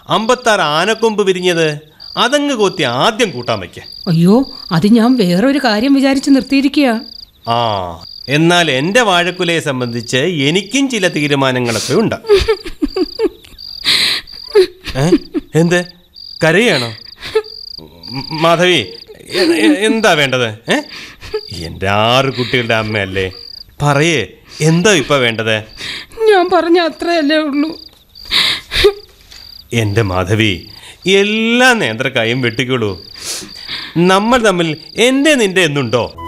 അമ്പത്താറ് ആനക്കൊമ്പ് വിരിഞ്ഞത് അതങ്ങ് കൊത്തി ആദ്യം കൂട്ടാൻ വയ്ക്ക അയ്യോ അത് ഞാൻ വേറൊരു കാര്യം വിചാരിച്ച് നിർത്തിയിരിക്കുക ആ എന്നാൽ എൻ്റെ വാഴക്കുലയെ സംബന്ധിച്ച് എനിക്കും ചില തീരുമാനങ്ങളൊക്കെ ഉണ്ട് ഏ? എന്ത് കരയാണോ മ- മാധവി എ- എ- എന്താ വേണ്ടത് ഏ എൻ്റെ ആറ് കുട്ടികളുടെ അമ്മയല്ലേ പറയേ എന്താ ഇപ്പൊ വേണ്ടത് ഞാൻ പറഞ്ഞ അത്രയല്ലേ ഉള്ളൂ എൻ്റെ മാധവി എല്ലാ നേന്ത്രക്കായും വെട്ടിക്കോളൂ നമ്മൾ തമ്മിൽ എൻ്റെ നിന്റെ എന്നുണ്ടോ